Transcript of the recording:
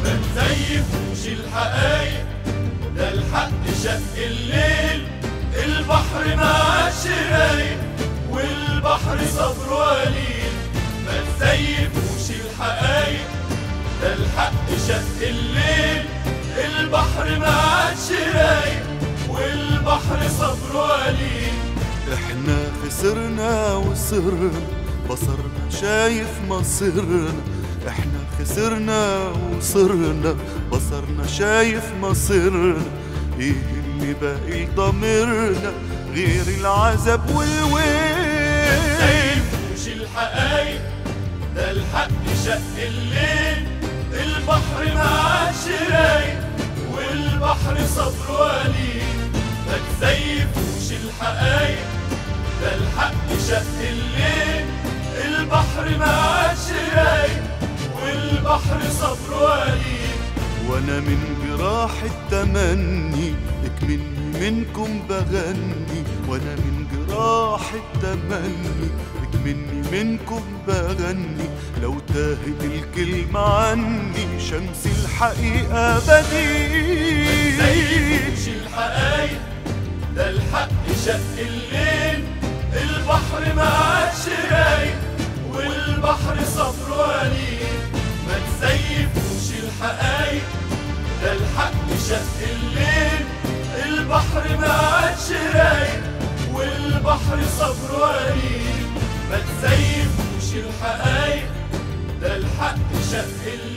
ما تزيفوش الحقايق ده الحق شق الليل البحر ما عادش رايق والبحر صبره قليل ما تزيفوش الحقايق ده الحق شق الليل البحر ما عادش رايق والبحر صبره قليل احنا خسرنا وصرنا بصرنا شايف مصيرنا احنا خسرنا وصرنا بصرنا شايف مصيرنا ايه اللي باقي ضميرنا غير العذاب والويل تزيفوش الحقايق ده الحق شق الليل البحر ما عادش رايق والبحر صبره قليل ما تزيفوش الحقايق ده الحق شق الليل البحر ما عادش رايق والبحر صبره قليل وانا من جراح التمني اكمني منكم بغني وانا من جراح التمني اكمني منكم بغني لو تاهت الكلمة عني شمس الحقيقة بديل زيفوش الحقايق ده الحق شق الليل البحر ما عادش رايق والبحر صبره قليل ما تزيفوش الحقايق ده الحق شق الليل البحر ما عادش رايق والبحر صبره قليل ما تزيفوش الحقايق ده الحق شق الليل